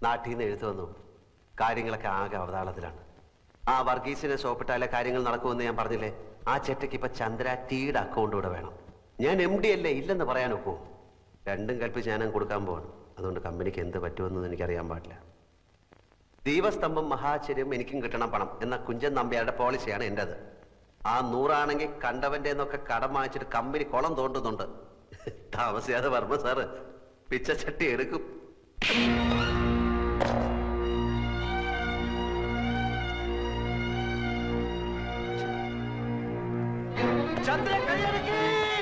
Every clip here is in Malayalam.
നാട്ടിൽ നിന്ന് എഴുത്തു വന്നു കാര്യങ്ങളൊക്കെ ആകെ അവതാളത്തിലാണ് ആ വർഗീസിനെ സോപ്പിട്ടാലേ കാര്യങ്ങൾ നടക്കുമെന്ന് ഞാൻ പറഞ്ഞില്ലേ ആ ചെറ്റയ്ക്ക് ഇപ്പൊ ചന്ദ്ര ടീയുടെ അക്കൗണ്ട് കൂടെ വേണം ഞാൻ എം ഡി അല്ലേ ഇല്ലെന്ന് പറയാൻ ഒക്കുമോ രണ്ടും കൽപ്പിച്ച് ഞാനും കൊടുക്കാൻ പോവാണ് അതുകൊണ്ട് കമ്പനിക്ക് എന്ത് പറ്റുമെന്ന് എനിക്കറിയാൻ പാടില്ല ദീപസ്തംഭം മഹാചര്യം എനിക്കും കിട്ടണം പണം എന്ന കുഞ്ചൻ നമ്പ്യാരുടെ പോളിസിയാണ് എൻ്റെത് ആ നൂറാണെങ്കിൽ കണ്ടവന്റെ എന്നൊക്കെ കടം വാങ്ങിച്ചിട്ട് കമ്പനി കുളം തോണ്ടുന്നുണ്ട് താമസിയാതെ വർമ്മ സാറ് പിച്ചച്ചട്ടി എടുക്കും ചന്ദ്ര കൈയടക്കി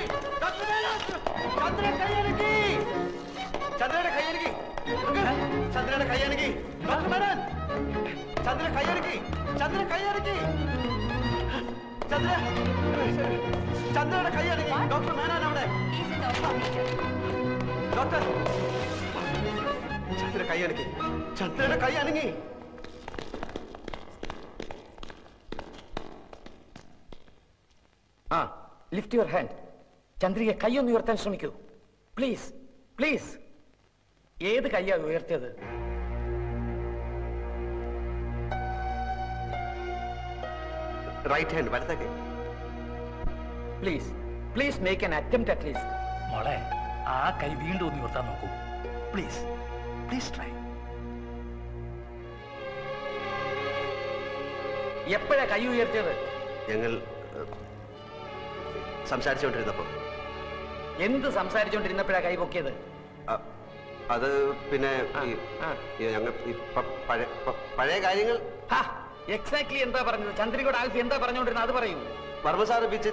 ചന്ദ്ര കൈയടക്കി ചന്ദ്രയുടെ കൈയടക്കി ചന്ദ്രയുടെ കൈയടക്കി ഡോക്ടർ മേനൻ ചന്ദ്ര കൈയടക്കി ചന്ദ്ര കൈയടക്കി ചന്ദ്ര ചന്ദ്രയുടെ കൈയടക്കി ഡോക്ടർ മേനൻ അവിടെ ഡോക്ടർ ചന്ദ്ര കൈയടക്കി ചന്ദ്രയുടെ കൈ അനങ്ങി ആ ലിഫ്റ്റ് യുവർ ഹാൻഡ് ചന്ദ്രിക കൈയൊന്ന് ഉയർത്താൻ ശ്രമിക്കൂ പ്ലീസ് പ്ലീസ് ഏത് കൈയാ ഉയർത്തിയത് റൈറ്റ് ഹാൻഡ് വലത്തെ കൈ please please make an attempt at least മോളെ ആ കൈ വീണ്ടും ഒന്ന് ഉയർത്താൻ നോക്കൂ പ്ലീസ് പ്ലീസ് ട്രൈ എപ്പോഴാ കൈ ഉയർത്തിയത് ഞങ്ങൾ ഏഹ്, സംസാരിച്ചുകൊണ്ടിരുന്നപ്പോ എന്ത് സംസാരിച്ചുകൊണ്ടിരുന്നപ്പോഴാ കൈ പൊക്കിയത് അ- അത് പിന്നെ ഈ- ആ. ഈ ഞങ്ങൾ ഈ പ- പഴയ പ- പഴയ കാര്യങ്ങൾ എക്സാക്ട്ലി എന്താ പറഞ്ഞത് ചന്ദ്രികയുടെ ആൽഫി എന്താ പറഞ്ഞുകൊണ്ടിരുന്നത് അത് പറയൂ വർമ്മ സാറ് പിച്ച്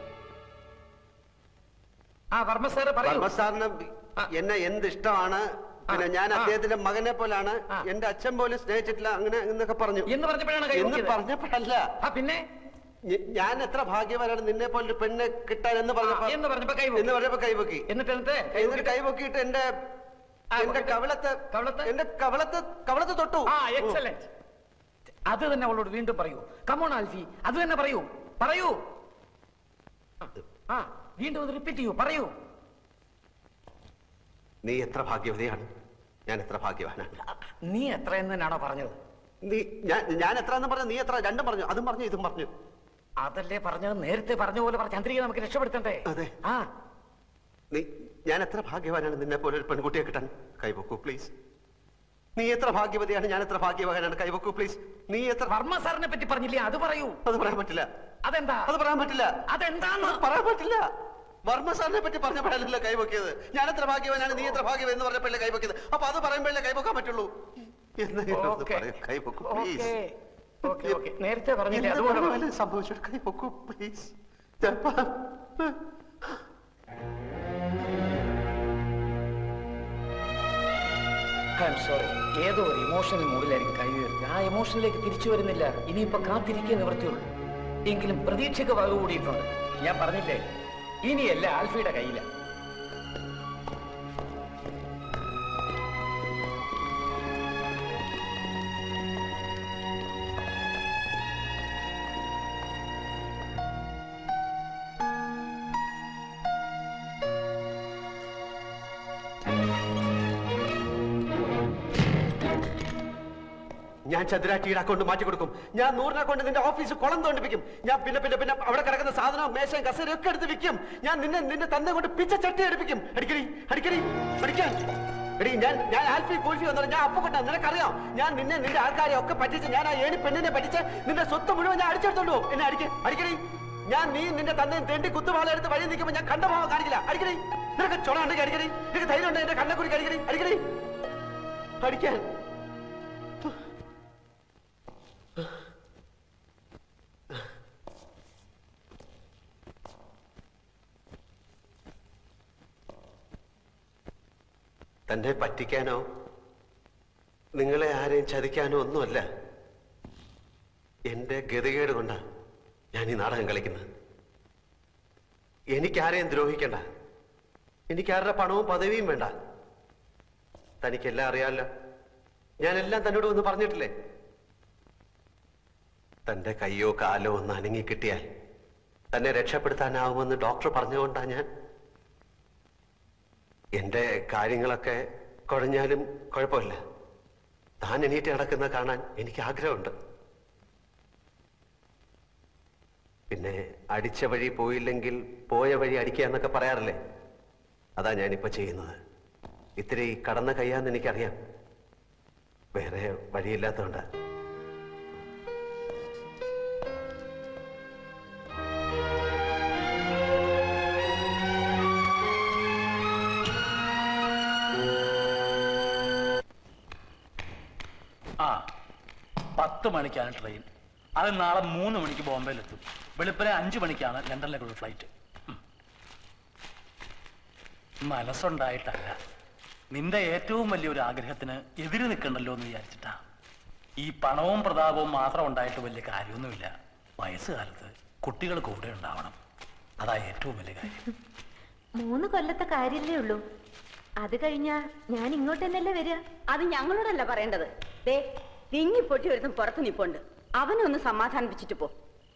ആ വർമ്മ സാറ് പറയൂ വർമ്മ സാറിന് എന്നെ എന്ത് ഇഷ്ടമാണ് പിന്നെ ഞാൻ ആ. അദ്ദേഹത്തിന്റെ മകനെ പോലാണ് എന്റെ അച്ഛൻ പോലും സ്നേഹിച്ചിട്ടില്ല അങ്ങനെ എന്നൊക്കെ പറഞ്ഞു എന്ന് പറഞ്ഞപ്പോഴാണ് കൈ എന്ന് പൊക്കിയത്? പറഞ്ഞപ്പോഴല്ല ആ പിന്നെ ഞ- ഞാൻ എത്ര ഭാഗ്യവാനാണ് നിന്നെ പോലെ പെണ്ണ് കിട്ടാൻ എന്ന് പറഞ്ഞപ്പോ എന്ന് പറഞ്ഞപ്പോ കൈ എന്ന് പറഞ്ഞപ്പോ കൈപൊക്കി എന്നിട്ട് എന്നിട്ട് എന്നിട്ട് കൈപൊക്കിയിട്ട് എന്റെ എന്റെ കവിളത്ത് എന്റെ കവിളത്ത് കവിളത്ത് തൊട്ടു ആ എക്സലന്റ് അത് തന്നെ അവളോട് വീണ്ടും പറയൂ കമോൺ ആൽഫി അത് തന്നെ പറയൂ പറയൂ ആ വീണ്ടും അത് റിപ്പീറ്റ് ചെയ്യൂ പറയൂ നീ എത്ര ഭാഗ്യവതിയാണ് ഞാൻ എത്ര ഭാഗ്യവാനാണ് നീ എത്ര എന്ന് തന്നെയാണോ പറഞ്ഞത് നീ ഞാൻ ഞാൻ എത്ര എന്ന് പറഞ്ഞു നീ എത്ര രണ്ടും പറഞ്ഞു അതും പറഞ്ഞു ഇതും പറഞ്ഞു അതല്ലേ പറഞ്ഞത് നേരത്തെ പറഞ്ഞ പോലെ പറഞ്ഞ ചന്ദ്രിക നമുക്ക് രക്ഷപ്പെടുത്തണ്ടേ അതെ ആ നീ ഞാൻ എത്ര ഭാഗ്യവാനാണ് നിന്നെ പോലെ ഒരു പെൺകുട്ടിയെ കിട്ടാൻ കൈവക്കൂ പ്ലീസ് നീ എത്ര ഭാഗ്യവതിയാണ് ഞാൻ എത്ര ഭാഗ്യവാനാണ് കൈവക്കൂ പ്ലീസ് നീ എത്ര വർമ്മ സാറിനെ പറ്റി പറഞ്ഞില്ലേ അത് പറയൂ അത് പറയാൻ പറ്റില്ല അതെന്താ അത് പറയാൻ പറ്റില്ല അതെന്താന്ന് അത് പറയാൻ പറ്റില്ല വർമ്മ സാറിനെ പറ്റി പറഞ്ഞപ്പോഴല്ല കൈവക്കിയത് ഞാൻ എത്ര ഭാഗ്യവാനാണ് നീ എത്ര ഭാഗ്യവൻ എന്ന് പറഞ്ഞപ്പോഴല്ലേ കൈവക്കിയത് അപ്പൊ അത് പറയുമ്പോഴല്ലേ കൈവക്കാൻ പറ്റുള്ളൂ എന്നെങ്കിലും ഒന്ന് ഓക്കേ. പറയൂ. കൈവക്കൂ പ്ലീസ് ഓക്കേ ഓക്കേ ഓക്കേ നേരത്തെ പറഞ്ഞില്ലേ അതുപോലെ പറ. സംഭവിച്ചിട്ട് കൈവക്കൂ പ്ലീസ് ഐ എം സോറി ഏതോ ഒരു ഇമോഷണൽ മൂഡിലായിരിക്കും കൈ ഉയർത്തി ആ ഇമോഷനിലേക്ക് തിരിച്ചു വരുന്നില്ല ഇനിയിപ്പോ കാത്തിരിക്കേ നിവൃത്തിയുള്ളൂ എങ്കിലും പ്രതീക്ഷയ്ക്ക് വക കൂടിയിട്ടുണ്ട് ഞാൻ പറഞ്ഞില്ലേ ഇനിയല്ല ആൽഫിയുടെ കയ്യില ഞാൻ ചന്ദ്രാറ്റിയുടെ അക്കൗണ്ട് മാറ്റി കൊടുക്കും ഞാൻ നൂറിനെ കൊണ്ട് നിന്റെ ഓഫീസ് കുളം തോണ്ടിപ്പിക്കും ഞാൻ പിന്നെ പിന്നെ പിന്നെ അവിടെ കിടക്കുന്ന സാധനവും മേശയും കസേരയും ഒക്കെ എടുത്ത് വിൽക്കും ഞാൻ നിന്നെ നിന്റെ തന്നെ കൊണ്ട് പിച്ച ചട്ടി എടുപ്പിക്കും അടിക്കടി അടിക്കടി അടിക്കാൻ എടി ഞാൻ ഞാൻ ആൽഫി കൂൽഫി വന്നത് ഞാൻ അപ്പൊ കൊണ്ടാ നിനക്കറിയാം ഞാൻ നിന്നെ നിന്റെ ആൾക്കാരെ ഒക്കെ പറ്റിച്ച് ഞാൻ ആ ഏണി പെണ്ണിനെ പറ്റിച്ച് നിന്റെ സ്വത്ത് മുഴുവൻ ഞാൻ അടിച്ചെടുത്തോണ്ടു എന്നെ അടിക്ക അടിക്കടി ഞാൻ നീ നിന്റെ തന്നെ തെണ്ടി കുത്തുവാള എടുത്ത് വഴി നിൽക്കുമ്പോൾ ഞാൻ കണ്ട ഭാവം കാണിക്കില്ല അടിക്കടി നിനക്ക് ചുണ ഉണ്ടെങ്കിൽ അടിക്കടി നിനക്ക് ധൈര്യം ഉണ്ടെങ്കിൽ എന്റെ കണ്ണക്കുറിക്ക് അടിക്കടി അടിക്കടി അടിക്കാൻ തന്നെ പറ്റിക്കാനോ നിങ്ങളെ ആരെയും ചതിക്കാനോ ഒന്നുമല്ല എന്റെ ഗതികേട് കൊണ്ടാ ഞാൻ ഈ നാടകം കളിക്കുന്നത് എനിക്കാരെയും ദ്രോഹിക്കണ്ട എനിക്കാരുടെ പണവും പദവിയും വേണ്ട തനിക്കെല്ലാം അറിയാമല്ലോ ഞാനെല്ലാം തന്നോട് ഒന്ന് പറഞ്ഞിട്ടില്ലേ തന്റെ കയ്യോ കാലോ ഒന്ന് അനങ്ങി കിട്ടിയാൽ തന്നെ രക്ഷപ്പെടുത്താനാവുമെന്ന് ഡോക്ടർ പറഞ്ഞുകൊണ്ടാ ഞാൻ എന്റെ കാര്യങ്ങളൊക്കെ കുഴഞ്ഞാലും കുഴപ്പമില്ല താൻ എണീറ്റ് നടക്കുന്ന കാണാൻ എനിക്ക് ആഗ്രഹമുണ്ട് പിന്നെ അടിച്ച വഴി പോയില്ലെങ്കിൽ പോയ വഴി അടിക്കുക എന്നൊക്കെ പറയാറില്ലേ അതാ ഞാനിപ്പോ ചെയ്യുന്നത് ഇത്തിരി കടന്ന കയ്യാന്ന് എനിക്കറിയാം വേറെ വഴിയില്ലാത്തതുകൊണ്ടാ ആ പത്ത് മണിക്കാണ് ട്രെയിൻ അത് നാളെ മൂന്ന് മണിക്ക് ബോംബെയിലെത്തും വെളുപ്പിനെ അഞ്ചു മണിക്കാണ് ലണ്ടനിലേക്കുള്ള ഫ്ലൈറ്റ് ഉം. മനസ്സുണ്ടായിട്ടല്ല നിന്റെ ഏറ്റവും വലിയൊരു ആഗ്രഹത്തിന് എതിര് നിൽക്കണ്ടല്ലോ എന്ന് വിചാരിച്ചിട്ടാ ഈ പണവും പ്രതാപവും മാത്രം ഉണ്ടായിട്ട് വലിയ കാര്യമൊന്നുമില്ല വയസ്സുകാലത്ത് കുട്ടികൾ കൂടെ ഉണ്ടാവണം അതാ ഏറ്റവും വലിയ കാര്യം മൂന്ന് കൊല്ലത്തെ കാര്യല്ലേ ഉള്ളൂ അത് കഴിഞ്ഞാ ഞാൻ ഇങ്ങോട്ട് തന്നെയല്ലേ വരിക അത് ഞങ്ങളോടല്ല പറയേണ്ടത് ദേ തിങ്ങി പൊട്ടി ഒരുത്തും പുറത്ത് നിപ്പുണ്ട് അവനെ ഒന്ന് സമാധാനിപ്പിച്ചിട്ട് പോ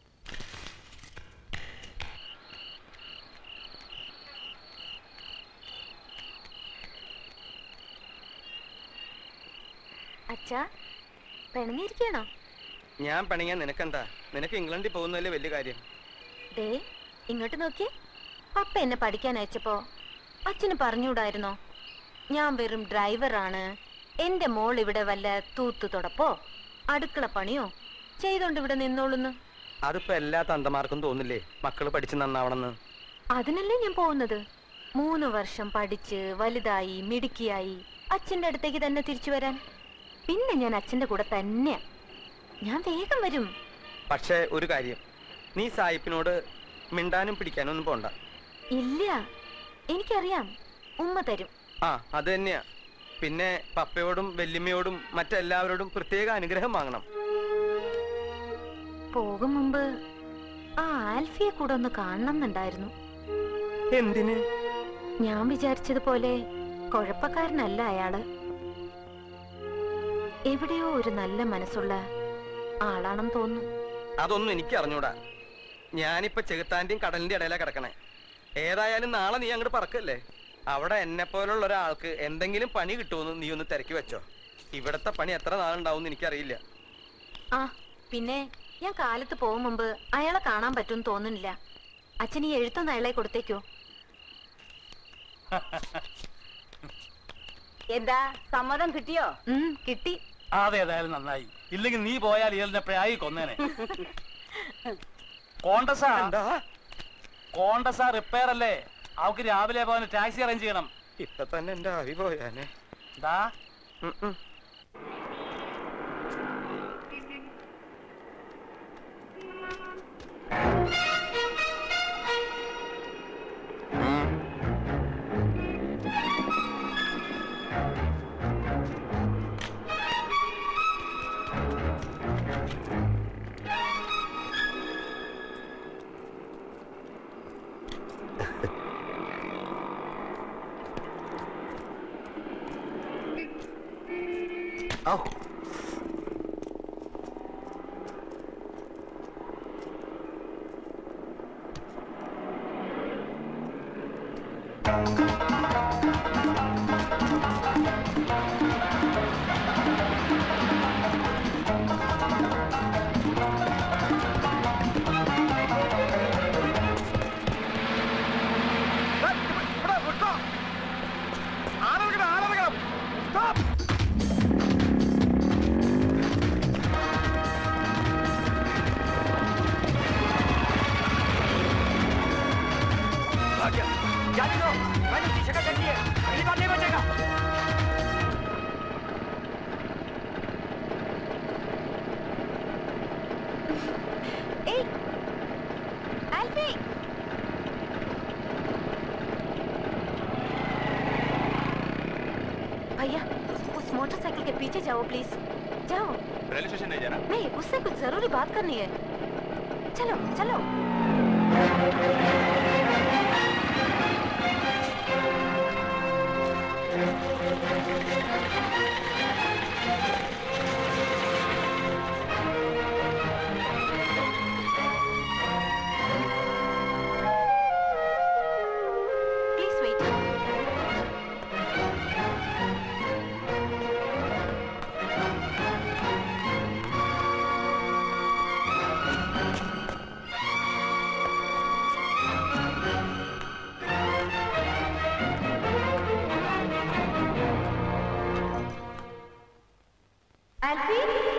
അച്ഛാ പിണങ്ങിയിരിക്കണോ ഞാൻ പണിയാൻ നിനക്കെന്താ നിനക്ക് ഇംഗ്ലണ്ടിൽ പോകുന്നതല്ലേ വലിയ കാര്യം ദേ ഇങ്ങോട്ട് നോക്കിയേ പപ്പ എന്നെ പഠിക്കാൻ അയച്ചപ്പോ അച്ഛന് പറഞ്ഞുകൂടായിരുന്നോ ഞാൻ വെറും ഡ്രൈവറാണ് എന്റെ മോൾ ഇവിടെ വല്ല തൂത്തു തുടപ്പോ അടുക്കള പണിയോ ചെയ്തോണ്ട് ഇവിടെ നിന്നോളുന്ന് അതിപ്പോ എല്ലാ തന്തമാർക്കും തോന്നില്ലേ മക്കള് പഠിച്ച് നന്നാവണമെന്ന് അതിനല്ലേ ഞാൻ പോകുന്നത് മൂന്ന് വർഷം പഠിച്ച് വലുതായി മിടുക്കിയായി അച്ഛന്റെ അടുത്തേക്ക് തന്നെ തിരിച്ചു വരാൻ പിന്നെ ഞാൻ അച്ഛന്റെ കൂടെ തന്നെയാ ഞാൻ വേഗം വരും പക്ഷേ ഒരു കാര്യം നീ സായിപ്പിനോട് മിണ്ടാനും പിടിക്കാനും ഒന്നും പോണ്ട ഇല്ല എനിക്കറിയാം ഉമ്മ തരും ആ അത് തന്നെയാ പിന്നെ പപ്പയോടും വല്യമ്മയോടും മറ്റെല്ലാവരോടും പ്രത്യേക അനുഗ്രഹം വാങ്ങണം പോകും മുമ്പ് ആ ആൽഫിയെ കൂടെ ഒന്ന് കാണണം എന്നുണ്ടായിരുന്നു എന്തിന് ഞാൻ വിചാരിച്ചതുപോലെ കുഴപ്പക്കാരനല്ല അയാള് എവിടെയോ ഒരു നല്ല മനസ്സുള്ള ആളാണെന്ന് തോന്നുന്നു അതൊന്നും എനിക്ക് അറിഞ്ഞൂടാ ഞാനിപ്പോ ചെകുത്താന്റെയും കടലിന്റെ ഇടയിലാ കിടക്കണേ ഏതായാലും നാളെ നീ അങ്ങോട്ട് പറക്കല്ലേ അവിടെ എന്നെ പോലുള്ള ഒരാൾക്ക് എന്തെങ്കിലും പണി കിട്ടുമെന്ന് നീ ഒന്ന് തിരക്കി വെച്ചോ ഇവിടത്തെ പണി എത്ര നാളുണ്ടാവും എനിക്കറിയില്ല ആ പിന്നെ ഞാൻ കാലത്ത് പോകും മുമ്പ് അയാളെ കാണാൻ പറ്റുമെന്ന് തോന്നുന്നില്ല അച്ഛൻ ഈ എഴുത്തൊന്ന് അയാളെ കൊടുത്തേക്കോ എന്താ സമ്മതം കിട്ടിയോ ഉം കിട്ടി അതേതായാലും നന്നായി ഇല്ലെങ്കിൽ നീ പോയാൽ ഇയാളിനെ പ്രായി കൊന്നേനെ കോണ്ടസാ എന്താ കോണ്ടസാ റിപ്പയർ അല്ലേ അവക്ക് രാവിലെ പോകാൻ ടാക്സി അറേഞ്ച് ചെയ്യണം ഇപ്പൊ തന്നെ എന്റെ ആവി പോയാനെ ദാ ഉം ഉം. ഔ ഏയ് ആൽഫി भैया उस मोटरसाइकिल के पीछे जाओ प्लीज जाओ रेलवे स्टेशन नहीं जाना नहीं उससे कुछ जरूरी बात करनी है चलो चलो प्लीज वेट ആൽഫി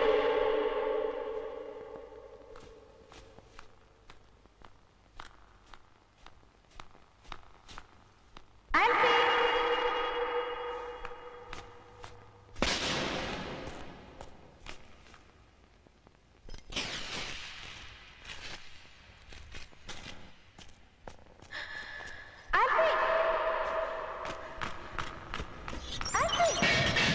ആൽഫി ആൽഫി ആൽഫി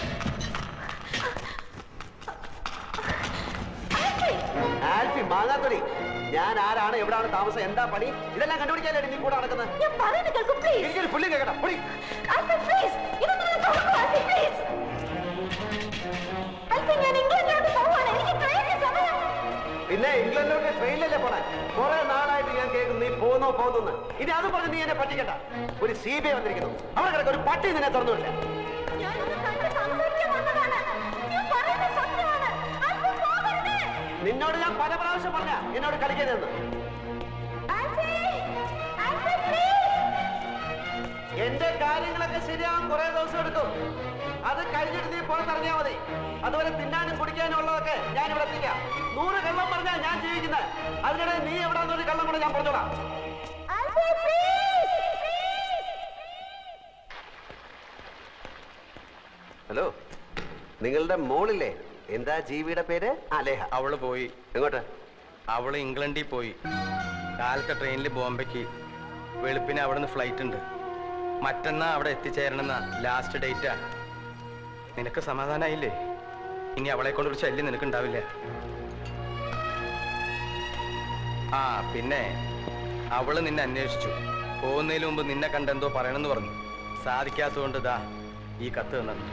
ആൽഫി ആൽഫി മാങ്ങാത്തൊലി ഞാൻ ആരാണ് എവിടാണ് താമസം എന്താ പണി ഇതെല്ലാം കണ്ടുപിടിക്കാനല്ലേ നീ കൂടെ നടക്കുന്നത് ഞാൻ പറയുന്നത് കേൾക്കൂ പ്ലീസ് എനിക്കൊരു പുള്ളി കേൾക്കട്ടെ പുള്ളി ആൽഫി പ്ലീസ് ഇതൊന്നും ഒന്ന് തുറക്കൂ ആൽഫി പ്ലീസ് ആൽഫി ഞാൻ ഇംഗ്ലണ്ടിലോട്ട് പോവാണ് എനിക്ക് ട്രെയിനിന് സമയം പിന്നെ ഇംഗ്ലണ്ടിലോട്ട് ട്രെയിനിലല്ലേ പോണേ കുറെ നാളായിട്ട് ഞാൻ കേൾക്കുന്നു നീ പോകുന്നോ പോകുന്നു ഇനി അത് പറഞ്ഞ് നീ എന്നെ പറ്റിക്കണ്ട ഒരു സി ബി ഐ വന്നിരിക്കുന്നു അവിടെ കിടക്ക ഒരു പട്ടി നിന്നെ തുറന്നില്ല ഞാനൊന്ന് കണ്ട് സംസാരിക്കാൻ വന്നതാണ് ഞാൻ പറയുന്നത് സത്യമാണ് ആൽഫി പോകരുത് നിന്നോട് ഞാൻ പല പ്രാവശ്യം പറഞ്ഞ എന്നോട് കളിക്കരുതെന്ന് ആൽഫി ആൽഫി പ്ലീസ് എന്റെ കാര്യങ്ങളൊക്കെ ശരിയാവാൻ കുറെ ദിവസം എടുക്കും അത് കഴിഞ്ഞിട്ട് നീ പുറത്തിറങ്ങിയാ മതി അതുവരെ തിന്നാനും കുടിക്കാനും ഉള്ളതൊക്കെ ഞാൻ ഇവിടെ എത്തിക്കാം നൂറ് കള്ളം പറഞ്ഞാ ഞാൻ ജീവിക്കുന്നത് അതിനിടെ നീ എവിടാന്ന് ഒരു കള്ളം കൂടെ ഞാൻ പറഞ്ഞോളാം ആൽഫി പ്ലീസ് ഹലോ നിങ്ങളുടെ മോളില്ലേ എന്താ ജീവിയുടെ പേര് അലേഹ അവള് പോയി എങ്ങോട്ട് അവള് ഇംഗ്ലണ്ടിൽ പോയി കാലത്തെ ട്രെയിനിൽ ബോംബെക്ക് വെളുപ്പിന് അവിടുന്ന് ഫ്ലൈറ്റ് ഉണ്ട് മറ്റന്നാ അവിടെ എത്തിച്ചേരണമെന്ന ലാസ്റ്റ് ഡേറ്റാ നിനക്ക് സമാധാനായില്ലേ ഇനി അവളെ കൊണ്ടൊരു ശല്യം നിനക്ക് ഉണ്ടാവില്ല ആ പിന്നെ അവള് നിന്നെ അന്വേഷിച്ചു പോകുന്നതിന് മുമ്പ് നിന്നെ കണ്ടെന്തോ പറയണമെന്ന് പറഞ്ഞു സാധിക്കാത്തതുകൊണ്ട് ദാ ഈ കത്ത് തന്നത്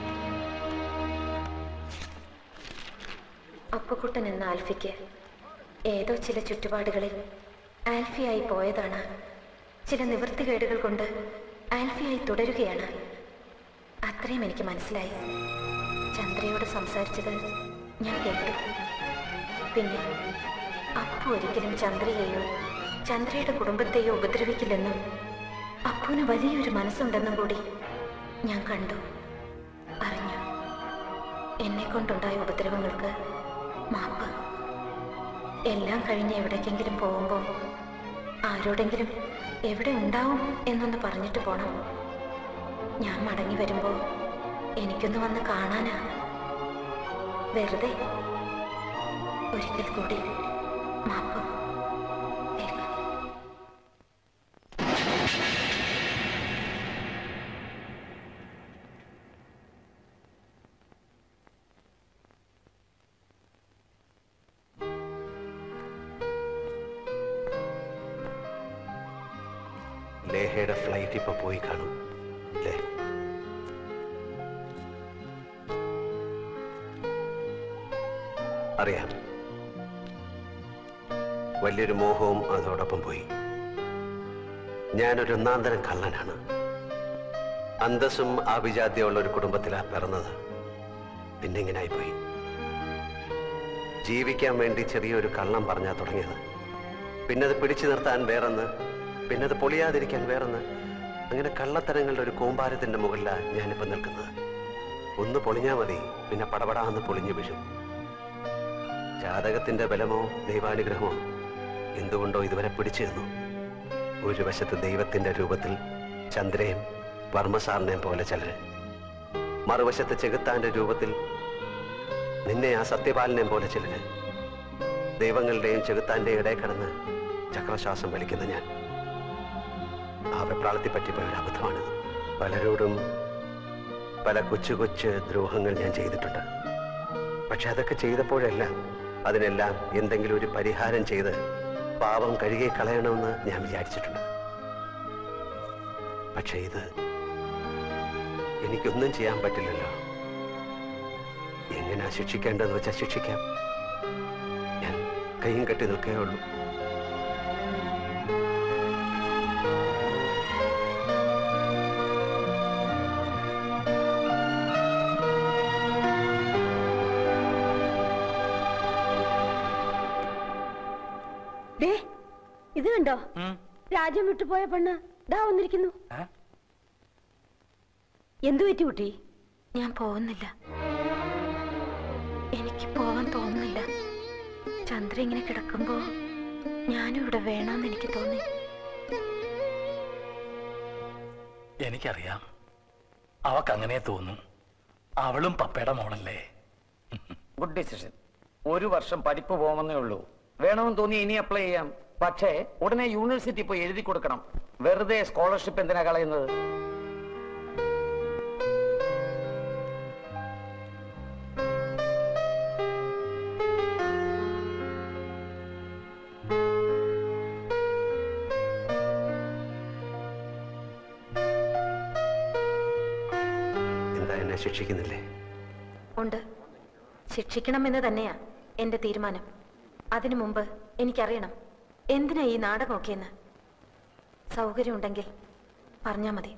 അപ്പുക്കുട്ടൻ എന്ന ആൽഫിക്ക് ഏതോ ചില ചുറ്റുപാടുകളിൽ ആൽഫിയായി പോയതാണ് ചില നിവൃത്തികേടുകൾ കൊണ്ട് ആൽഫിയായി തുടരുകയാണ് അത്രയും എനിക്ക് മനസ്സിലായി ചന്ദ്രയോട് സംസാരിച്ചത് ഞാൻ കേട്ടു പിന്നെ അപ്പു ഒരിക്കലും ചന്ദ്രയെയോ ചന്ദ്രയുടെ കുടുംബത്തെയോ ഉപദ്രവിക്കില്ലെന്നും അപ്പുവിന് വലിയൊരു മനസ്സുണ്ടെന്നും കൂടി ഞാൻ കണ്ടു അറിഞ്ഞു എന്നെ കൊണ്ടുണ്ടായ ഉപദ്രവങ്ങൾക്ക് മാപ്പ് എല്ലാം കഴിഞ്ഞ് എവിടേക്കെങ്കിലും പോകുമ്പോൾ ആരോടെങ്കിലും എവിടെ ഉണ്ടാവും എന്നൊന്ന് പറഞ്ഞിട്ട് പോണം ഞാൻ മടങ്ങി വരുമ്പോൾ എനിക്കൊന്ന് വന്ന് കാണാനാ വെറുതെ ഒരിക്കൽ കൂടി മാപ്പ് കേൾക്കാം ലേഹയുടെ ഫ്ലൈറ്റ് ഇപ്പൊ പോയി കാണും അല്ലേ അറിയാം വലിയൊരു മോഹവും അതോടൊപ്പം പോയി ഞാനൊരു ഒന്നാന്തരം കള്ളനാണ് അന്തസ്സും ആഭിജാത്യമുള്ള ഒരു കുടുംബത്തിലാ പിറന്നത് പിന്നെ ഇങ്ങനെ പോയി ജീവിക്കാൻ വേണ്ടി ചെറിയൊരു കള്ളം പറഞ്ഞാ തുടങ്ങിയത് പിന്നെ അത് പിടിച്ചു നിർത്താൻ വേറൊന്ന് പിന്നെ അത് പൊളിയാതിരിക്കാൻ വേറൊന്ന് അങ്ങനെ കള്ളത്തരങ്ങളുടെ ഒരു കൂമ്പാരത്തിന്റെ മുകളിലാണ് ഞാനിപ്പോ നിൽക്കുന്നത് ഒന്ന് പൊളിഞ്ഞാ മതി പിന്നെ പടപടാന്ന് പൊളിഞ്ഞു വീഴും ജാതകത്തിന്റെ ബലമോ ദൈവാനുഗ്രഹമോ എന്തുകൊണ്ടോ ഇതുവരെ പിടിച്ചു നിന്നു ഒരു വശത്ത് ദൈവത്തിന്റെ രൂപത്തിൽ ചന്ദ്രയും വർമ്മസാറിനെയും പോലെ ചിലര് മറുവശത്ത് ചെകുത്താന്റെ രൂപത്തിൽ നിന്നെ ആ സത്യപാലനെയും പോലെ ചിലര് ദൈവങ്ങളുടെയും ചെകുത്താന്റെയും ഇടയിൽ കിടന്ന് ചക്രശ്വാസം വലിക്കുന്ന ഞാൻ ആ വെപ്രാളത്തിൽ പറ്റിപ്പോയ ഒരു അബദ്ധമാണിത് പലരോടും പല കൊച്ചു കൊച്ചു ദ്രോഹങ്ങൾ ഞാൻ ചെയ്തിട്ടുണ്ട് പക്ഷെ അതൊക്കെ ചെയ്തപ്പോഴെല്ലാം അതിനെല്ലാം എന്തെങ്കിലും ഒരു പരിഹാരം ചെയ്ത് പാപം കഴുകി കളയണമെന്ന് ഞാൻ വിചാരിച്ചിട്ടുണ്ട് പക്ഷെ ഇത് എനിക്കൊന്നും ചെയ്യാൻ പറ്റില്ലല്ലോ എങ്ങനെയാ ശിക്ഷിക്കേണ്ടതെന്ന് വെച്ചാൽ ശിക്ഷിക്കാം ഞാൻ കൈയും കെട്ടി നിൽക്കേ ഉള്ളൂ ദേ ഇത് കണ്ടോ രാജ്യം വിട്ടുപോയ പെണ്ണ് ദാ വന്നിരിക്കുന്നു എന്തു പറ്റി കുട്ടി ഞാൻ പോകുന്നില്ല എനിക്ക് പോവാൻ തോന്നുന്നില്ല ചന്ദ്ര ഇങ്ങനെ കിടക്കുമ്പോ ഞാനും ഇവിടെ വേണമെന്ന് എനിക്ക് തോന്നി എനിക്കറിയാം അവക്ക് അങ്ങനെ തോന്നും അവളും പപ്പയുടെ മോളല്ലേ ഗുഡ് ഡിസിഷൻ ഒരു വർഷം പഠിപ്പ് പോകുമെന്നേ ഉള്ളൂ വേണമെന്ന് തോന്നി ഇനി അപ്ലൈ ചെയ്യാം പക്ഷേ ഉടനെ യൂണിവേഴ്സിറ്റി പോയി എഴുതി കൊടുക്കണം വെറുതെ സ്കോളർഷിപ്പ് എന്തിനാ കളയുന്നത് എന്താ എന്നെ ശിക്ഷിക്കുന്നില്ലേ ഉണ്ട് ശിക്ഷിക്കണമെന്ന് തന്നെയാ എന്റെ തീരുമാനം അതിനു മുമ്പ് എനിക്കറിയണം എന്തിനാ ഈ നാടകമൊക്കെയെന്ന് സൗകര്യമുണ്ടെങ്കിൽ പറഞ്ഞാ മതി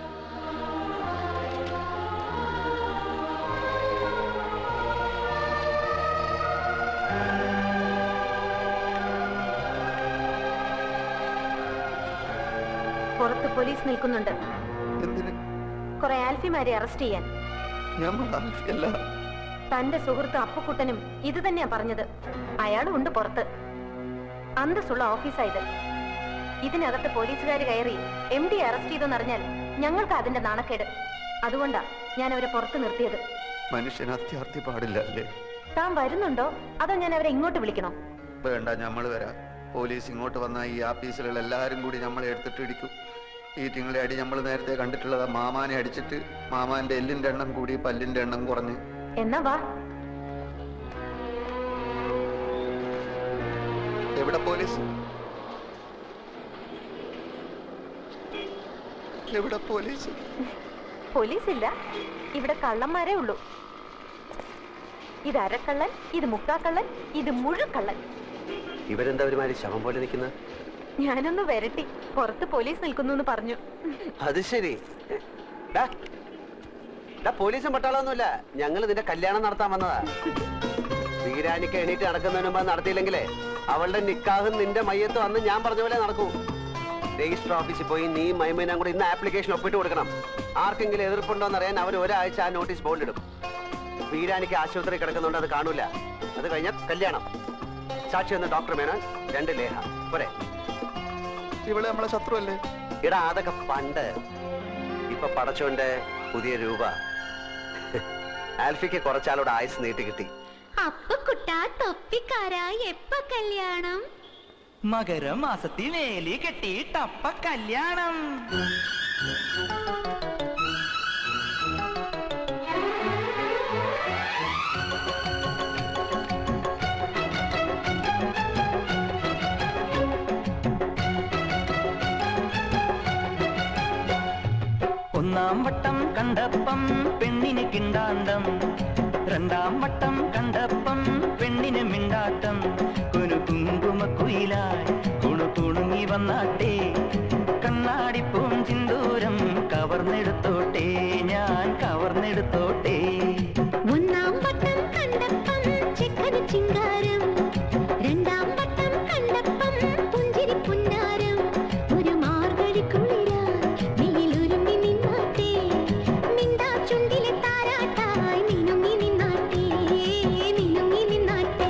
പുറത്ത് പോലീസ് നിൽക്കുന്നുണ്ട് എന്തിന് കുറെ ആൽഫിമാരെ അറസ്റ്റ് ചെയ്യാൻ ഞാൻ അല്ല തന്റെ സുഹൃത്ത് അപ്പുക്കുട്ടനും ഇത് തന്നെയാ പറഞ്ഞത് അയാളും ഉണ്ട് പുറത്ത് അന്തസ്സുള്ള ഓഫീസാ ഇത് ഇതിനകത്ത് പോലീസുകാർ കയറി എം ഡി അറസ്റ്റ് ചെയ്തെന്നറിഞ്ഞാൽ ഞങ്ങൾക്ക് അതിന്റെ നാണക്കേട് അതുകൊണ്ടാ ഞാൻ അവരെ പുറത്ത് നിർത്തിയത് മനുഷ്യന് അത്യാർത്ഥി പാടില്ല അല്ലേ താൻ വരുന്നുണ്ടോ അതോ ഞാൻ അവരെ ഇങ്ങോട്ട് വിളിക്കണോ വേണ്ട നമ്മൾ വരാം പോലീസ് ഇങ്ങോട്ട് വന്ന ഈ ആഫീസിലുള്ള എല്ലാവരും കൂടി നമ്മളെ എടുത്തിട്ട് ഇടിക്കും ഈ തിങ്കളെ അടി നമ്മൾ നേരത്തെ കണ്ടിട്ടുള്ളത് മാമാനെ അടിച്ചിട്ട് മാമാന്റെ എല്ലിന്റെ എണ്ണം കൂടി പല്ലിന്റെ എണ്ണം കുറഞ്ഞ് എന്നാ വാ എവിടെ പോലീസ് എവിടെ പോലീസ് പോലീസ് ഇല്ല ഇവിടെ കള്ളന്മാരേ ഉള്ളൂ ഇത് അരക്കള്ളൻ ഇത് മുക്കാക്കള്ളൻ ഇത് മുഴുക്കള്ളൻ ഇവരെന്താ ഒരുമാതിരി ശവം പോലെ നിൽക്കുന്നത് ഞാനൊന്ന് വരട്ടി പുറത്ത് പോലീസ് നിൽക്കുന്നു എന്ന് പറഞ്ഞു അത് ശരി ഡാ, ഡാ, പോലീസും പട്ടാളമൊന്നുമില്ല ഞങ്ങൾ നിന്റെ കല്യാണം നടത്താൻ വന്നതാ വീരാനിക്ക് എണീറ്റ് നടക്കുന്നതിന് മുമ്പ് നടത്തിയില്ലെങ്കിലേ അവളുടെ നിക്കാഹും നിന്റെ മയ്യത്ത് വന്ന് ഞാൻ പറഞ്ഞ പോലെ നടക്കൂ രജിസ്റ്റർ ഓഫീസിൽ പോയി നീ മൈമീനും കൂടി ഇന്ന് ആപ്ലിക്കേഷൻ ഒപ്പിട്ട് കൊടുക്കണം ആർക്കെങ്കിലും എതിർപ്പുണ്ടോ എന്നറിയാൻ അവർ ഒരാഴ്ച ആ നോട്ടീസ് ബോർഡിടും വീരാനിക്ക് ആശുപത്രി കിടക്കുന്നുണ്ട് അത് കാണൂല അത് കഴിഞ്ഞാൽ കല്യാണം സാക്ഷി ഒന്ന് ഡോക്ടർ മേനോൻ രണ്ട് ലേഖ പോരെ ഇവിടെ നമ്മളെ ശത്രു അല്ലേ എടാ അതൊക്കെ പണ്ട് ഇപ്പൊ പടച്ചോന്റെ പുതിയ രൂപ ആൽഫിക്ക് കുറച്ചാളോട് ആയുസ് നീട്ടി കിട്ടി അപ്പൊ കുട്ടാ തൊപ്പിക്കാരാ എപ്പ കല്യാണം മകരമാസത്തിൽ വേലി കെട്ടിയിട്ടപ്പ കല്യാണം ഒന്നാം വട്ടം കണ്ടപ്പം പെണ്ണിന് കിണ്ടാണ്ടം രണ്ടാം വട്ടം കണ്ടപ്പം പെണ്ണിന് മിണ്ടാട്ടം കുനു കുങ്കുമ കുയിലായി കുണു കുണുങ്ങി വന്നാട്ടെ കണ്ണാടി പൂഞ്ചിന്തൂരം കവർന്നെടുത്തോട്ടെ ഞാൻ കവർന്നെടുത്തോട്ടെ ഒന്നാം വട്ടം കണ്ടപ്പം ചെക്കന് ചിങ്കാരം രണ്ടാം വട്ടം കണ്ടപ്പം പുഞ്ചിരി പുന്നാരം ഒരു മാർഗഴി കുളിരായി നീലൊരുങ്ങി നിന്നാട്ടെ മിണ്ടാ ചുണ്ടിലെ താരാട്ടായി മിനുങ്ങി നിന്നാട്ടെ മിനുങ്ങി നിന്നാട്ടെ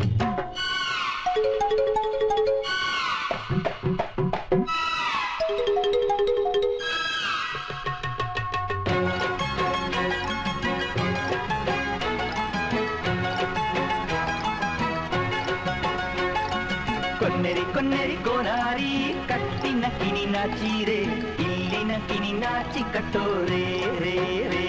కొన్నెరి కొన్నెరి కోనారి కట్టిన కిని నాచిరే ఇల్లిన కిని నాచి కట్టోరే రే రే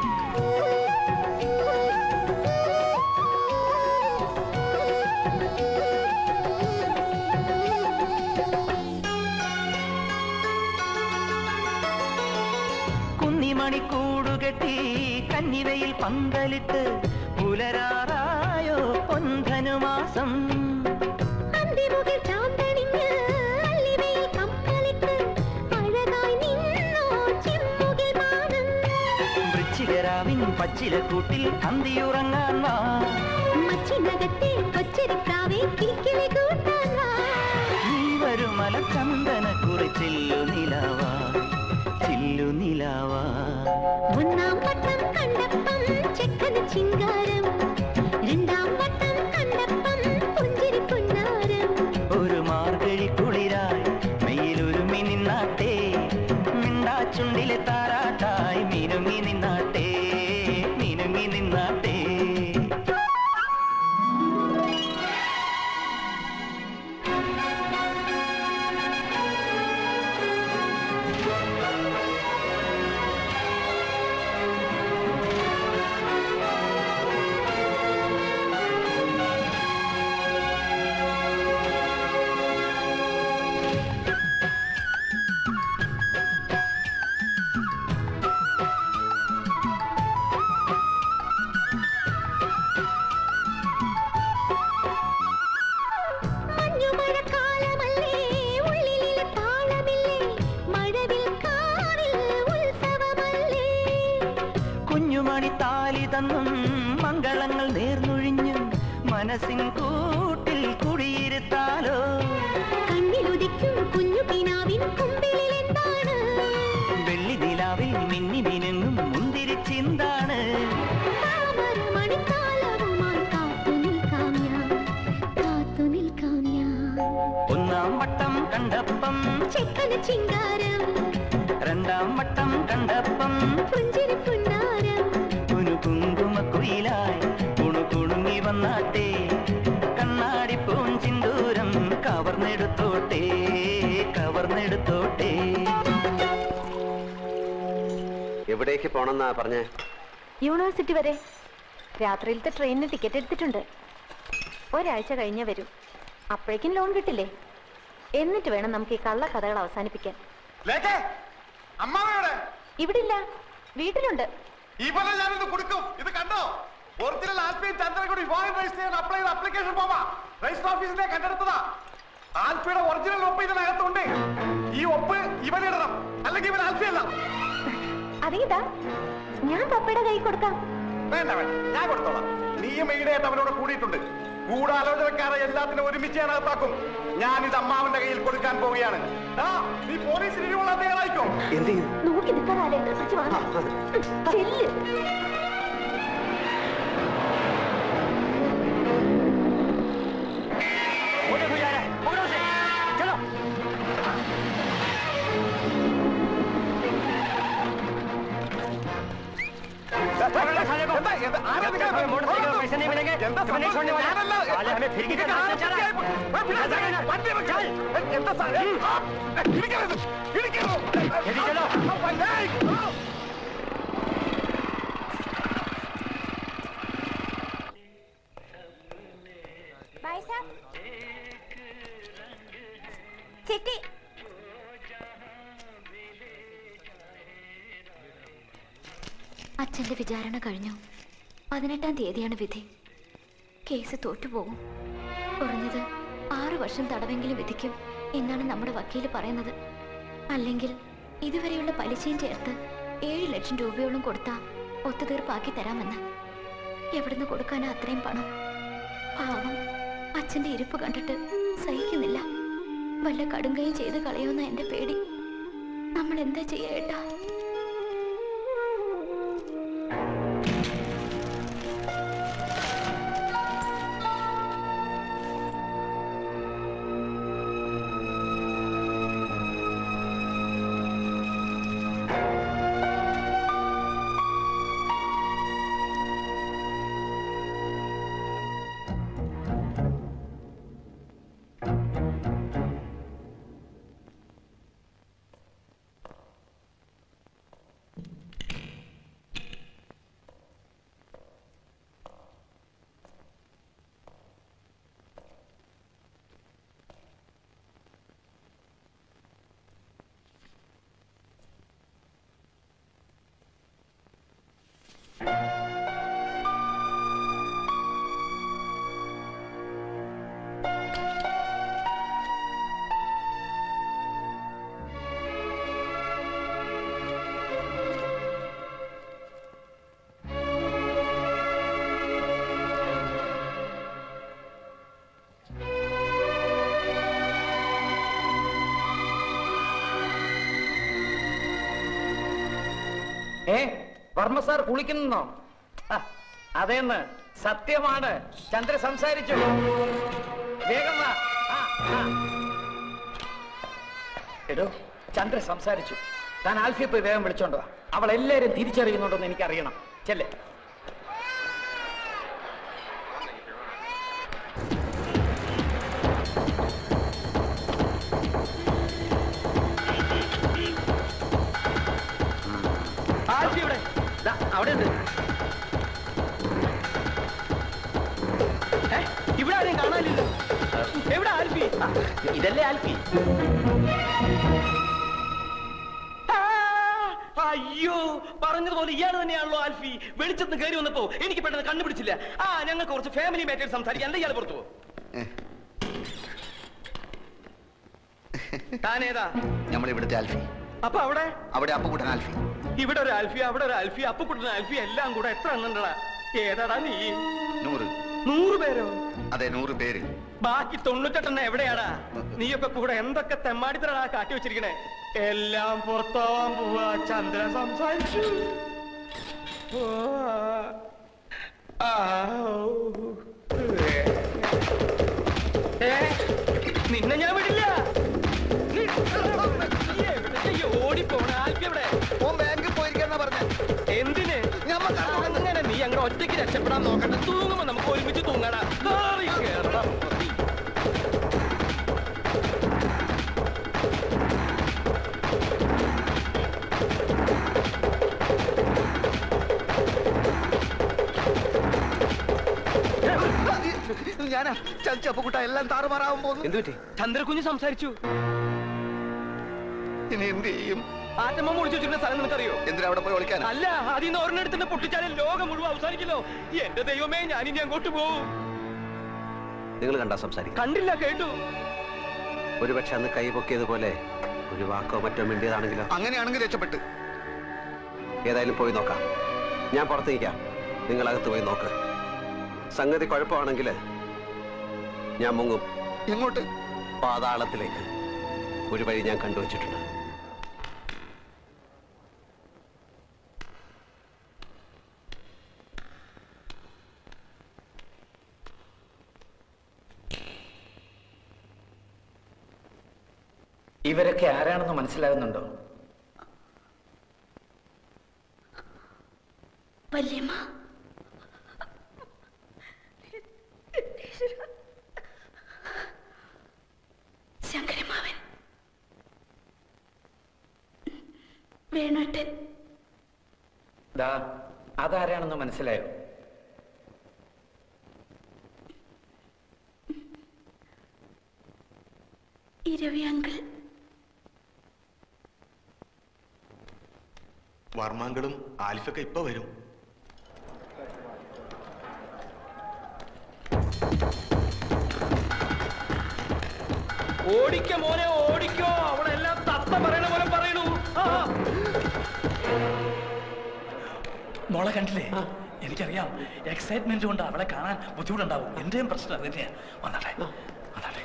കുന്നിമണി കൂടുകെട്ടി കന്നിവയിൽ പന്തലിട്ട് പുലരാറായോ പൊന്തനുമാസം അന്തിമുകിൽ ചാന്തണിഞ്ഞ് അല്ലിവയിൽ കപ്പലിട്ട് അഴകായി നിന്നോ ചെമ്മുകിൽ മാനം വൃശ്ചികരാവിൻ പച്ചിലക്കൂട്ടിൽ അന്തിയുറങ്ങാൻ വാ മച്ചിനകത്തെ കൊച്ചരിപ്രാവേ കിളിക്കിളി കൂട്ടാൻ വാ നീ വരുമല ചന്ദന കുറിച്ചില്ലു നിലാവാ ചില്ലു നിലാവാ ഒന്നാം വട്ടം കണ്ടപ്പം ചെക്കന് ചിങ്കാരം മണിത്താലി തന്നും മംഗളങ്ങൾ നേർന്നൊഴിഞ്ഞും മനസ്സിൻ കൂട്ടിൽ കുടിയിരുത്താലോ കണ്ണിലുദിക്കും കുഞ്ഞു കിനാവിൻ കുമ്പിളിൽ എന്താണ് വെള്ളി നിലാവിൽ മിന്നി മിനുങ്ങും മുന്തിരിച്ചിന്താണ് താമര മണിക്കാലവുമായി കാത്തു നിൽക്കാം ഞാൻ കാത്തു നിൽക്കാം ഞാൻ ഒന്നാം വട്ടം കണ്ടപ്പം ചെക്കന ചിങ്കാരം രണ്ടാം വട്ടം കണ്ടപ്പം പുഞ്ചിരി പുന്നാരം കുനു കുങ്കുമക്കുയിലായി കുണു കുണുങ്ങി വന്നാട്ടെ കണ്ണാടി പൂഞ്ചിന്തൂരം കവർന്നെടുത്തോട്ടെ കവർന്നെടുത്തോട്ടെ എവിടേക്ക് പോണെന്നാ പറഞ്ഞേ യൂണിവേഴ്സിറ്റി വരെ രാത്രിയിലത്തെ ട്രെയിനിന് ടിക്കറ്റ് എടുത്തിട്ടുണ്ട് ഒരാഴ്ച കഴിഞ്ഞേ വരും അപ്പോഴേക്കും ലോൺ കിട്ടില്ലേ എന്നിട്ട് വേണം നമുക്ക് ഈ കള്ള കഥകൾ അവസാനിപ്പിക്കാൻ അമ്മാവയുടെ ഇവിടെ ഇല്ല വീട്ടിലുണ്ട് ഈ പോലെ ഞാനിത് കൊടുക്കും ഇത് കണ്ടോ ഒറിജിനൽ ആൽഫിയും ചന്ദ്രൻ കൂടി വിവാഹം രജിസ്റ്റർ ചെയ്യാൻ അപ്ലൈ ചെയ്ത അപ്ലിക്കേഷൻ ഫോമാ രജിസ്റ്റർ ഓഫീസിലെ കണ്ടെടുത്തതാ ആൽഫിയുടെ ഒറിജിനൽ ഒപ്പ് ഇതിനകത്തുണ്ട് ഈ ഒപ്പ് ഇവനിടണം അല്ലെങ്കിൽ ഇവൻ ആൽഫിയല്ല അതേതാ ഞാൻ പപ്പയുടെ കൈ കൊടുക്കാം വേണ്ട വേണ്ട ഞാൻ കൊടുത്തോളാം നീയും ഈടായിട്ട് അവനോട് കൂടിയിട്ടുണ്ട് ഗൂഢാലോചനക്കാരെ എല്ലാത്തിനും ഒരുമിച്ച് ഞാൻ അകത്താക്കും ഞാൻ ഇത് അമ്മാവന്റെ കയ്യിൽ കൊടുക്കാൻ പോവുകയാണ് ആ നീ പോലീസിന് ഇനിയുള്ള തയ്യാറായിക്കോ എന്ത് ചെയ്യും നോക്കി നിൽക്കാതെ ചെല്ല് എന്താ എന്താ ആരാ നിങ്ങൾ എന്താ സംഭവം? ഞാനല്ല. വണ്ടി വെക്ക്. എന്താ സാറേ? ആ, ഇടിക്കരുത്. ഇടിക്കരുത്. ഏയ്. ചിട്ടി അച്ഛന്റെ വിചാരണ കഴിഞ്ഞു പതിനെട്ടാം തീയതിയാണ് വിധി കേസ് തോറ്റുപോകും കുറഞ്ഞത് ആറു വർഷം തടവെങ്കിലും വിധിക്കും എന്നാണ് നമ്മുടെ വക്കീല് പറയുന്നത് അല്ലെങ്കിൽ ഇതുവരെയുള്ള പലിശയും ചേർത്ത് ഏഴ് ലക്ഷം രൂപയോളം കൊടുത്താ ഒത്തുതീർപ്പാക്കി തരാമെന്ന് എവിടുന്ന് കൊടുക്കാനാ അത്രയും പണം പാവം അച്ഛന്റെ ഇരിപ്പ് കണ്ടിട്ട് സഹിക്കുന്നില്ല വല്ല കടുങ്കയും ചെയ്ത് കളയുമെന്ന എന്റെ പേടി നമ്മൾ എന്താ ചെയ്യേട്ടാ ഏ വർമ്മ സാർ കുളിക്കുന്നോ അതേന്ന് സത്യമാണ് ചന്ദ്ര സംസാരിച്ചു വേഗം വാ ആ, ആ. എടോ ചന്ദ്ര സംസാരിച്ചു താൻ ആൽഫിയെ പോയി വേഗം വിളിച്ചോണ്ടോ അവൾ എല്ലാരും തിരിച്ചറിയുന്നുണ്ടെന്ന് എനിക്കറിയണം ചെല്ലേ ആൽഫി ഇവിടെ ദാ, അവിടെ ഉണ്ട് ഏ, ഇവിടെ ആരെയും കാണാനില്ലല്ലോ എവിടെ ആൽഫി ഇതല്ലേ ആൽഫി ആ, അയ്യോ പറഞ്ഞതുപോലെ ഇയാൾ തന്നെയാണല്ലോ ആൽഫി വെളിച്ചത്ത് കയറി വന്നപ്പോ എനിക്ക് പെട്ടെന്ന് കണ്ടുപിടിച്ചില്ല ആ ഞങ്ങൾക്ക് കുറച്ച് ഫാമിലി മാറ്റേഴ്സ് സംസാരിക്കാൻ അല്ല ഇയാൾ പുറത്തു പോകും താനേതാ നമ്മൾ ഇവിടുത്തെ ആൽഫി അപ്പൊ അവിടെ അവിടെ അപ്പുകുട്ടൻ ആൽഫി ഇവിടെ ഒരു ആൽഫി അവിടെ ഒരു ആൽഫി അപ്പുക്കുട്ടൻ ആൽഫി എല്ലാം കൂടെ എത്ര എണ്ണണ്ടടാ ഏതാടാ നീ നൂറ് നൂറ് പേരോ അതെ നൂറ് പേര് ബാക്കി തൊണ്ണൂറ്റെട്ടെണ്ണം എവിടെയാടാ നീയൊക്കെ കൂടെ എന്തൊക്കെ തെമ്മാടിത്തരടാ കാട്ടി വെച്ചിരിക്കണേ എല്ലാം പുറത്താവാൻ പോവാ ചന്ദ്രൻ സംസാരിച്ചു ഓ, ആ, ഓ. ഏ, നിന്നെ ഞാൻ വിടില്ല നീ നീ എവിടേക്കാ ഈ ഓടിപ്പോണ ആൽഫി എവിടെ ബാങ്കിൽ പോയിരിക്കാന്നാ പറഞ്ഞ എന്തിന് അങ്ങനെ നീ അങ്ങനെ ഒറ്റയ്ക്ക് രക്ഷപ്പെടാൻ നോക്കണ്ട തൂങ്ങുമ്പോ നമുക്ക് ഒരുമിച്ച് തൂങ്ങടാ കേറി കേറടാ മതി. ഞാനാ ചപ്പക്കുട്ട എല്ലാം താറുമാറാവാൻ പോകുന്നു എന്തു പറ്റി ചന്ദ്രകുഞ്ഞ് സംസാരിച്ചു ഇനി എന്ത് ചെയ്യും ആറ്റമ്മ മുടിച്ചു വെച്ചിരുന്ന സ്ഥലം നിനക്കറിയോ എന്തിനാ അവിടെ പോയി വിളിക്കാൻ അല്ല അതിന്ന് ഒരെണ്ണെടുത്തിന്റെ പൊട്ടിച്ചാലും ലോകം മുഴുവൻ അവസാനിക്കല്ലോ എന്റെ ദൈവമേ ഞാനിനി അങ്ങോട്ട് പോവും നിങ്ങൾ കണ്ടാ സംസാരിക്കാം കണ്ടില്ല കേട്ടു ഒരുപക്ഷെ അന്ന് കൈ പൊക്കിയതുപോലെ ഒരു വാക്കോ മറ്റോ മിണ്ടിയതാണെങ്കിലോ അങ്ങനെയാണെങ്കിൽ രക്ഷപ്പെട്ട് ഏതായാലും പോയി നോക്കാം ഞാൻ പുറത്ത് നിൽക്കാം നിങ്ങൾ അകത്ത് പോയി നോക്ക് സംഗതി കുഴപ്പമാണെങ്കിൽ ഞാൻ മുങ്ങും എങ്ങോട്ട് പാതാളത്തിലേക്ക് ഒരു വഴി ഞാൻ കണ്ടുവച്ചിട്ടുണ്ട് ഇവരൊക്കെ ആരാണെന്ന് മനസ്സിലാകുന്നുണ്ടോ വല്യമ്മ ശങ്കരമാവൻ വേണോട്ടൻ ദാ അതാരാണെന്ന് മനസ്സിലായോ ഇരവി അങ്കിൾ വർമാങ്കളും ആൽഫൊക്കെ ഇപ്പൊ വരും ഓടിക്ക മോനെ ഓടിക്കോ അവിടെ എല്ലാം തത്ത പറയണ പോലെ പറയണു ആ, ആ. മോളെ കണ്ടില്ലേ എനിക്കറിയാം എക്സൈറ്റ്മെന്റ് കൊണ്ട് അവളെ കാണാൻ ബുദ്ധിമുട്ടുണ്ടാവും എന്റെയും പ്രശ്നം അത് തന്നെയാ വന്നാട്ടെ വന്നാട്ടെ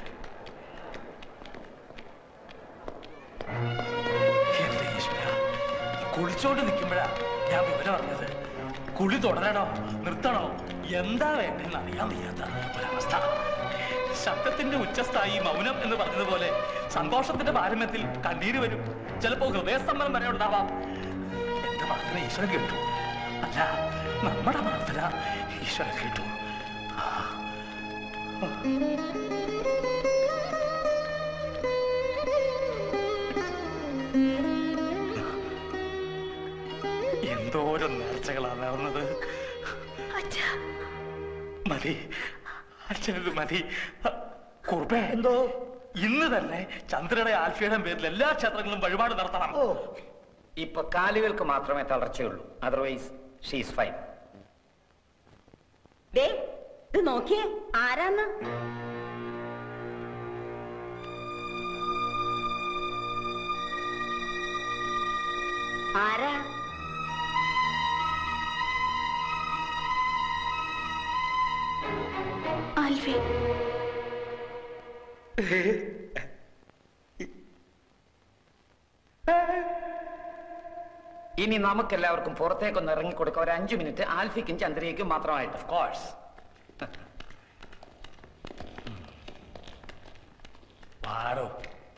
എന്റെ ഈശ്വര കുളിച്ചോണ്ട് നിൽക്കുമ്പോഴാ ഞാൻ വിവരം അറിഞ്ഞത് കുളി തുടരണോ നിർത്തണോ എന്താ വേണ്ടെന്ന് അറിയാൻ വയ്യാത്ത ഒരവസ്ഥ ശബ്ദത്തിന്റെ ഉച്ചസ്ഥായി മൗനം എന്ന് പറഞ്ഞതുപോലെ സന്തോഷത്തിന്റെ പാരമ്യത്തിൽ കണ്ണീര് വരും ചിലപ്പോ ഹൃദയസ്തംഭനം വരെ ഉണ്ടാവാം എന്റെ പ്രാർത്ഥന ഈശ്വരൻ കേട്ടു അല്ല നമ്മുടെ പ്രാർത്ഥന ഈശ്വരൻ കേട്ടു എന്തോരം നേർച്ചകളാണ് നടന്നത് മതി അച്ഛനത് മതി കുറുപ്പേ എന്തോ ഇന്ന് തന്നെ ചന്ദ്രയുടെ ആൽഫയുടെ പേരിൽ എല്ലാ ക്ഷേത്രങ്ങളും വഴിപാട് നടത്തണം ഇപ്പൊ കാലുകൾക്ക് മാത്രമേ തളർച്ചയുള്ളൂ അതർവൈസ് ഷീസ് ഫൈൻ ദേ ഇത് നോക്കിയേ ആരാന്ന് ആരാ ആൽഫി ഇനി നമുക്കെല്ലാവർക്കും പുറത്തേക്കൊന്ന് ഇറങ്ങിക്കൊടുക്കാം ഒരു അഞ്ചു മിനിറ്റ് ആൽഫിക്കും ചന്ദ്രയ്ക്കും മാത്രമായിട്ട് ഓഫ് കോഴ്സ് പാടോ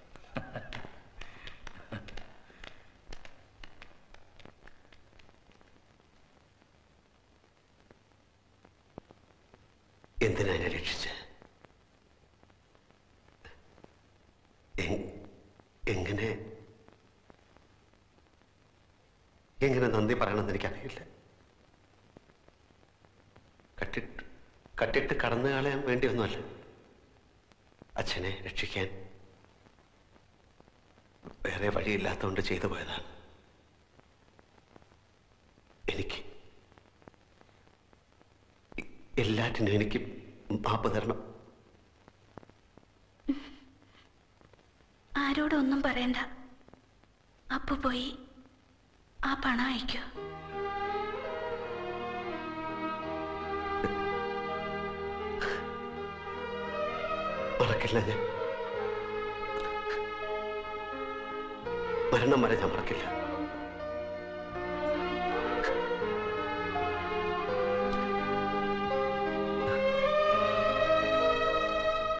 എന്തിനാ എന്നെ രക്ഷിച്ച് എ- എങ്ങനെ എങ്ങനെ നന്ദി പറയണമെന്ന് എനിക്കറിയില്ല കട്ടിട്ട് കട്ടിട്ട് കടന്നു കളയാൻ വേണ്ടിയൊന്നുമല്ല അച്ഛനെ രക്ഷിക്കാൻ വേറെ വഴിയില്ലാത്തതുകൊണ്ട് ചെയ്തു പോയതാണ് എനിക്ക് എ- എല്ലാറ്റിനും എനിക്ക് മാപ്പ് തരണം ആരോടും ഒന്നും പറയണ്ട അപ്പു പോയി ആ പണം അയക്കൂ മറക്കില്ല ഞാൻ മരണം വരെ ഞാൻ മറക്കില്ല